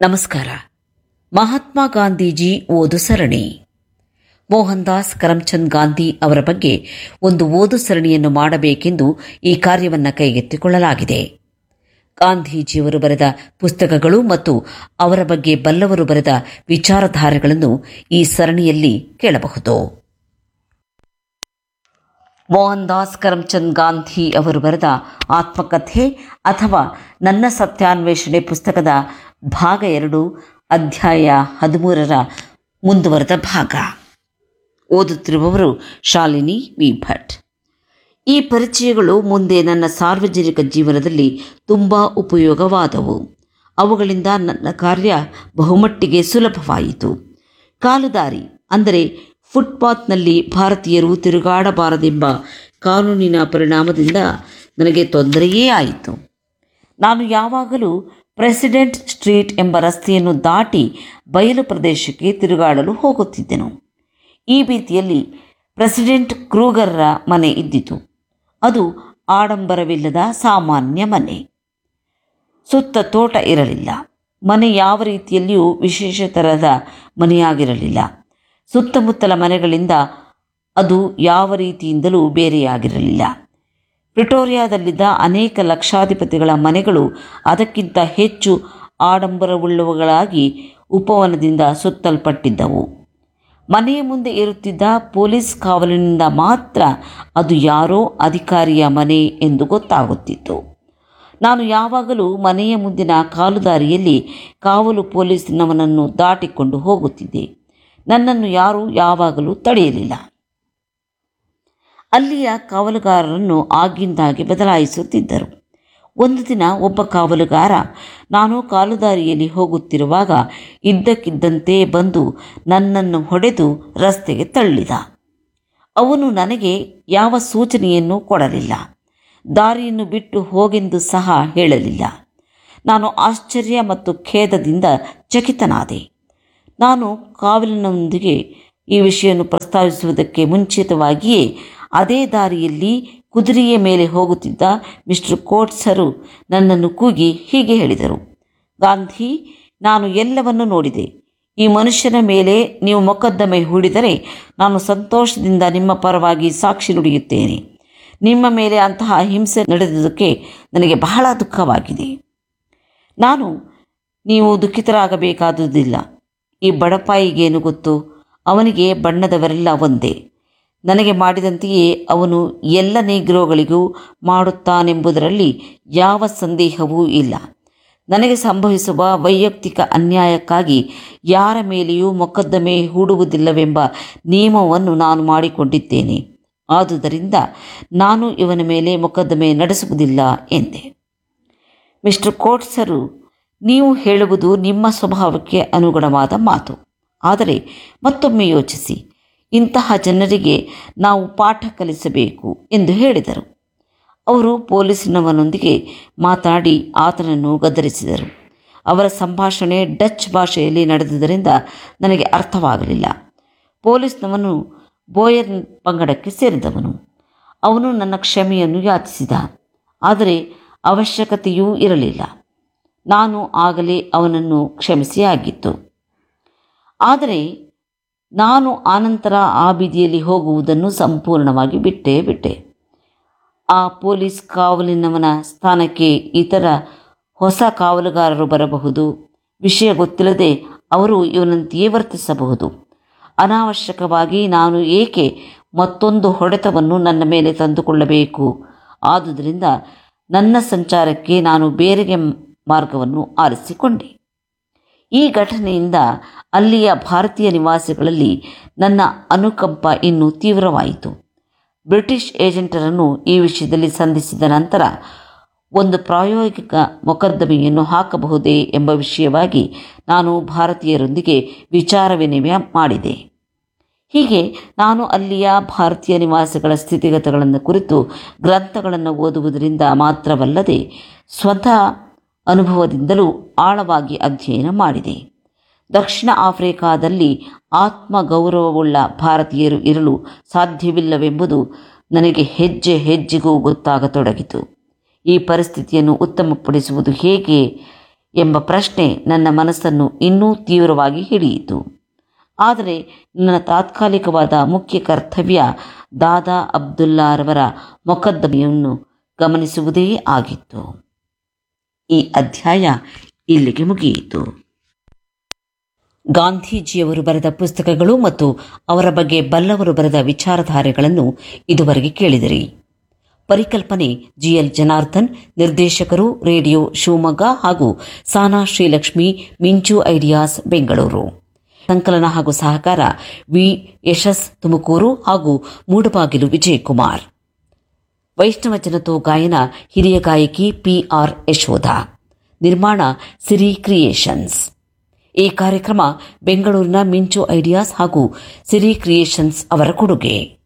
ನಮಸ್ಕಾರ ಮಹಾತ್ಮ ಗಾಂಧೀಜಿ ಓದು ಸರಣಿ ಮೋಹನ್ ದಾಸ್ ಕರಮ್ಚಂದ್ ಗಾಂಧಿ ಅವರ ಬಗ್ಗೆ ಒಂದು ಓದು ಸರಣಿಯನ್ನು ಮಾಡಬೇಕೆಂದು ಈ ಕಾರ್ಯವನ್ನು ಕೈಗೆತ್ತಿಕೊಳ್ಳಲಾಗಿದೆ ಗಾಂಧೀಜಿಯವರು ಬರೆದ ಪುಸ್ತಕಗಳು ಮತ್ತು ಅವರ ಬಗ್ಗೆ ಬಲ್ಲವರು ಬರೆದ ವಿಚಾರಧಾರೆಗಳನ್ನು ಈ ಸರಣಿಯಲ್ಲಿ ಕೇಳಬಹುದು ಮೋಹನ್ ದಾಸ್ ಕರಮ್ಚಂದ್ ಗಾಂಧಿ ಅವರು ಬರೆದ ಆತ್ಮಕಥೆ ಅಥವಾ ನನ್ನ ಸತ್ಯಾನ್ವೇಷಣೆ ಪುಸ್ತಕದ ಭಾಗ ಎರಡು ಅಧ್ಯಾಯ ಹದಿಮೂರರ ಮುಂದುವರೆದ ಭಾಗ ಓದುತ್ತಿರುವವರು ಶಾಲಿನಿ ವಿ ಭಟ್ ಈ ಪರಿಚಯಗಳು ಮುಂದೆ ನನ್ನ ಸಾರ್ವಜನಿಕ ಜೀವನದಲ್ಲಿ ತುಂಬ ಉಪಯೋಗವಾದವು ಅವುಗಳಿಂದ ನನ್ನ ಕಾರ್ಯ ಬಹುಮಟ್ಟಿಗೆ ಸುಲಭವಾಯಿತು ಕಾಲುದಾರಿ ಅಂದರೆ ಫುಟ್ಪಾತ್ನಲ್ಲಿ ಭಾರತೀಯರು ತಿರುಗಾಡಬಾರದೆಂಬ ಕಾನೂನಿನ ಪರಿಣಾಮದಿಂದ ನನಗೆ ತೊಂದರೆಯೇ ಆಯಿತು ನಾನು ಯಾವಾಗಲೂ ಪ್ರೆಸಿಡೆಂಟ್ ಸ್ಟ್ರೀಟ್ ಎಂಬ ರಸ್ತೆಯನ್ನು ದಾಟಿ ಬಯಲು ಪ್ರದೇಶಕ್ಕೆ ತಿರುಗಾಡಲು ಹೋಗುತ್ತಿದ್ದೆನು ಈ ರೀತಿಯಲ್ಲಿ ಪ್ರೆಸಿಡೆಂಟ್ ಕ್ರೂಗರ್ರ ಮನೆ ಇದ್ದಿತು ಅದು ಆಡಂಬರವಿಲ್ಲದ ಸಾಮಾನ್ಯ ಮನೆ ಸುತ್ತ ತೋಟ ಇರಲಿಲ್ಲ ಮನೆ ಯಾವ ರೀತಿಯಲ್ಲಿಯೂ ವಿಶೇಷ ಥರದ ಮನೆಯಾಗಿರಲಿಲ್ಲ ಸುತ್ತಮುತ್ತಲ ಮನೆಗಳಿಂದ ಅದು ಯಾವ ರೀತಿಯಿಂದಲೂ ಬೇರೆಯಾಗಿರಲಿಲ್ಲ ಪ್ರಿಟೋರಿಯಾದಲ್ಲಿದ್ದ ಅನೇಕ ಲಕ್ಷಾಧಿಪತಿಗಳ ಮನೆಗಳು ಅದಕ್ಕಿಂತ ಹೆಚ್ಚು ಆಡಂಬರವುಳ್ಳವುಗಳಾಗಿ ಉಪವನದಿಂದ ಸುತ್ತಲ್ಪಟ್ಟಿದ್ದವು ಮನೆಯ ಮುಂದೆ ಇರುತ್ತಿದ್ದ ಪೊಲೀಸ್ ಕಾವಲಿನಿಂದ ಮಾತ್ರ ಅದು ಯಾರೋ ಅಧಿಕಾರಿಯ ಮನೆ ಎಂದು ಗೊತ್ತಾಗುತ್ತಿತ್ತು ನಾನು ಯಾವಾಗಲೂ ಮನೆಯ ಮುಂದಿನ ಕಾಲುದಾರಿಯಲ್ಲಿ ಕಾವಲು ಪೊಲೀಸಿನವನನ್ನು ದಾಟಿಕೊಂಡು ಹೋಗುತ್ತಿದ್ದೆ ನನ್ನನ್ನು ಯಾರೂ ಯಾವಾಗಲೂ ತಡೆಯಲಿಲ್ಲ ಅಲ್ಲಿಯ ಕಾವಲುಗಾರರನ್ನು ಆಗಿಂದಾಗೆ ಬದಲಾಯಿಸುತ್ತಿದ್ದರು ಒಂದು ದಿನ ಒಬ್ಬ ಕಾವಲುಗಾರ ನಾನು ಕಾಲುದಾರಿಯಲ್ಲಿ ಹೋಗುತ್ತಿರುವಾಗ ಇದ್ದಕ್ಕಿದ್ದಂತೆ ಬಂದು ನನ್ನನ್ನು ಹೊಡೆದು ರಸ್ತೆಗೆ ತಳ್ಳಿದ ಅವನು ನನಗೆ ಯಾವ ಸೂಚನೆಯನ್ನು ಕೊಡಲಿಲ್ಲ ದಾರಿಯನ್ನು ಬಿಟ್ಟು ಹೋಗೆಂದು ಸಹ ಹೇಳಲಿಲ್ಲ ನಾನು ಆಶ್ಚರ್ಯ ಮತ್ತು ಖೇದದಿಂದ ಚಕಿತನಾದೆ ನಾನು ಕಾವಲಿನೊಂದಿಗೆ ಈ ವಿಷಯವನ್ನು ಪ್ರಸ್ತಾವಿಸುವುದಕ್ಕೆ ಮುಂಚಿತವಾಗಿಯೇ ಅದೇ ದಾರಿಯಲ್ಲಿ ಕುದುರೆಯ ಮೇಲೆ ಹೋಗುತ್ತಿದ್ದ ಮಿಸ್ಟರ್ ಕೋಟ್ಸರು ನನ್ನನ್ನು ಕೂಗಿ ಹೀಗೆ ಹೇಳಿದರು ಗಾಂಧಿ ನಾನು ಎಲ್ಲವನ್ನು ನೋಡಿದೆ ಈ ಮನುಷ್ಯನ ಮೇಲೆ ನೀವು ಮೊಕದ್ದಮೆ ಹೂಡಿದರೆ ನಾನು ಸಂತೋಷದಿಂದ ನಿಮ್ಮ ಪರವಾಗಿ ಸಾಕ್ಷಿ ನುಡಿಯುತ್ತೇನೆ ನಿಮ್ಮ ಮೇಲೆ ಅಂತಹ ಹಿಂಸೆ ನಡೆದುದಕ್ಕೆ ನನಗೆ ಬಹಳ ದುಃಖವಾಗಿದೆ ನಾನು ನೀವು ದುಃಖಿತರಾಗಬೇಕಾದುದಿಲ್ಲ ಈ ಬಡಪಾಯಿಗೇನು ಗೊತ್ತು ಅವನಿಗೆ ಬಣ್ಣದವರೆಲ್ಲ ಒಂದೇ ನನಗೆ ಮಾಡಿದಂತೆಯೇ ಅವನು ಎಲ್ಲ ನೀಗ್ರೋಗಳಿಗೂ ಮಾಡುತ್ತಾನೆಂಬುದರಲ್ಲಿ ಯಾವ ಸಂದೇಹವೂ ಇಲ್ಲ ನನಗೆ ಸಂಭವಿಸುವ ವೈಯಕ್ತಿಕ ಅನ್ಯಾಯಕ್ಕಾಗಿ ಯಾರ ಮೇಲೆಯೂ ಮೊಕದ್ದಮೆ ಹೂಡುವುದಿಲ್ಲವೆಂಬ ನಿಯಮವನ್ನು ನಾನು ಮಾಡಿಕೊಂಡಿದ್ದೇನೆ ಆದುದರಿಂದ ನಾನು ಇವನ ಮೇಲೆ ಮೊಕದ್ದಮೆ ನಡೆಸುವುದಿಲ್ಲ ಎಂದೆ ಮಿಸ್ಟರ್ ಕೋಟ್ಸರು ನೀವು ಹೇಳುವುದು ನಿಮ್ಮ ಸ್ವಭಾವಕ್ಕೆ ಅನುಗುಣವಾದ ಮಾತು ಆದರೆ ಮತ್ತೊಮ್ಮೆ ಯೋಚಿಸಿ ಇಂತಹ ಜನರಿಗೆ ನಾವು ಪಾಠ ಕಲಿಸಬೇಕು ಎಂದು ಹೇಳಿದರು ಅವರು ಪೊಲೀಸಿನವನೊಂದಿಗೆ ಮಾತನಾಡಿ ಆತನನ್ನು ಗದರಿಸಿದರು ಅವರ ಸಂಭಾಷಣೆ ಡಚ್ ಭಾಷೆಯಲ್ಲಿ ನಡೆದುದರಿಂದ ನನಗೆ ಅರ್ಥವಾಗಲಿಲ್ಲ ಪೊಲೀಸ್ನವನು ಬೋಯರ್ ಪಂಗಡಕ್ಕೆ ಸೇರಿದವನು ಅವನು ನನ್ನ ಕ್ಷಮೆಯನ್ನು ಯಾಚಿಸಿದ ಆದರೆ ಅವಶ್ಯಕತೆಯೂ ಇರಲಿಲ್ಲ ನಾನು ಆಗಲೇ ಅವನನ್ನು ಕ್ಷಮಿಸಿ ಆಗಿತ್ತು ಆದರೆ ನಾನು ಆನಂತರ ಆ ಬೀದಿಯಲ್ಲಿ ಹೋಗುವುದನ್ನು ಸಂಪೂರ್ಣವಾಗಿ ಬಿಟ್ಟೇ ಬಿಟ್ಟೆ ಆ ಪೊಲೀಸ್ ಕಾವಲಿನವನ ಸ್ಥಾನಕ್ಕೆ ಇತರ ಹೊಸ ಕಾವಲುಗಾರರು ಬರಬಹುದು ವಿಷಯ ಗೊತ್ತಿಲ್ಲದೆ ಅವರು ಇವನಂತೆಯೇ ವರ್ತಿಸಬಹುದು ಅನಾವಶ್ಯಕವಾಗಿ ನಾನು ಏಕೆ ಮತ್ತೊಂದು ಹೊಡೆತವನ್ನು ನನ್ನ ಮೇಲೆ ತಂದುಕೊಳ್ಳಬೇಕು ಆದುದರಿಂದ ನನ್ನ ಸಂಚಾರಕ್ಕೆ ನಾನು ಬೇರೆಗೆ ಮಾರ್ಗವನ್ನು ಆರಿಸಿಕೊಂಡೆ ಈ ಘಟನೆಯಿಂದ ಅಲ್ಲಿಯ ಭಾರತೀಯ ನಿವಾಸಿಗಳಲ್ಲಿ ನನ್ನ ಅನುಕಂಪ ಇನ್ನೂ ತೀವ್ರವಾಯಿತು ಬ್ರಿಟಿಷ್ ಏಜೆಂಟರನ್ನು ಈ ವಿಷಯದಲ್ಲಿ ಸಂಧಿಸಿದ ನಂತರ ಒಂದು ಪ್ರಾಯೋಗಿಕ ಮೊಕದ್ದಮೆಯನ್ನು ಹಾಕಬಹುದೇ ಎಂಬ ವಿಷಯವಾಗಿ ನಾನು ಭಾರತೀಯರೊಂದಿಗೆ ವಿಚಾರ ವಿನಿಮಯ ಮಾಡಿದೆ ಹೀಗೆ ನಾನು ಅಲ್ಲಿಯ ಭಾರತೀಯ ನಿವಾಸಿಗಳ ಸ್ಥಿತಿಗತಿಗಳನ್ನು ಕುರಿತು ಗ್ರಂಥಗಳನ್ನು ಓದುವುದರಿಂದ ಮಾತ್ರವಲ್ಲದೆ ಸ್ವತಃ ಅನುಭವದಿಂದಲೂ ಆಳವಾಗಿ ಅಧ್ಯಯನ ಮಾಡಿದೆ ದಕ್ಷಿಣ ಆಫ್ರಿಕಾದಲ್ಲಿ ಆತ್ಮಗೌರವವುಳ್ಳ ಭಾರತೀಯರು ಇರಲು ಸಾಧ್ಯವಿಲ್ಲವೆಂಬುದು ನನಗೆ ಹೆಜ್ಜೆ ಹೆಜ್ಜೆಗೂ ಗೊತ್ತಾಗತೊಡಗಿತು ಈ ಪರಿಸ್ಥಿತಿಯನ್ನು ಉತ್ತಮಪಡಿಸುವುದು ಹೇಗೆ ಎಂಬ ಪ್ರಶ್ನೆ ನನ್ನ ಮನಸ್ಸನ್ನು ಇನ್ನೂ ತೀವ್ರವಾಗಿ ಹಿಡಿಯಿತು ಆದರೆ ನನ್ನ ತಾತ್ಕಾಲಿಕವಾದ ಮುಖ್ಯ ಕರ್ತವ್ಯ ದಾದಾ ಅಬ್ದುಲ್ಲಾರವರ ಮೊಕದ್ದಮೆಯನ್ನು ಗಮನಿಸುವುದೇ ಆಗಿತ್ತು ಈ ಅಧ್ಯಾಯ ಇಲ್ಲಿಗೆ ಮುಗಿಯಿತು ಗಾಂಧೀಜಿಯವರು ಬರೆದ ಪುಸ್ತಕಗಳು ಮತ್ತು ಅವರ ಬಗ್ಗೆ ಬಲ್ಲವರು ಬರೆದ ವಿಚಾರಧಾರೆಗಳನ್ನು ಇದುವರೆಗೆ ಕೇಳಿದಿರಿ ಪರಿಕಲ್ಪನೆ ಜಿಎಲ್ ಜನಾರ್ದನ್ ನಿರ್ದೇಶಕರು ರೇಡಿಯೋ ಶಿವಮೊಗ್ಗ ಹಾಗೂ ಸಾನಾ ಶ್ರೀಲಕ್ಷ್ಮಿ ಮಿಂಚು ಐಡಿಯಾಸ್ ಬೆಂಗಳೂರು ಸಂಕಲನ ಹಾಗೂ ಸಹಕಾರ ವಿ ಯಶಸ್ ತುಮಕೂರು ಹಾಗೂ ಮೂಡಬಾಗಿಲು ವಿಜಯಕುಮಾರ್ ವೈಷ್ಣವ ಜನತೋ ಗಾಯನ ಹಿರಿಯ ಗಾಯಕಿ ಪಿಆರ್ ಯಶೋಧ ನಿರ್ಮಾಣ ಸಿರಿ ಕ್ರಿಯೇಷನ್ಸ್ ಈ ಕಾರ್ಯಕ್ರಮ ಬೆಂಗಳೂರಿನ ಮಿಂಚು ಐಡಿಯಾಸ್ ಹಾಗೂ ಸಿರಿ ಕ್ರಿಯೇಷನ್ಸ್ ಅವರ ಕೊಡುಗೆ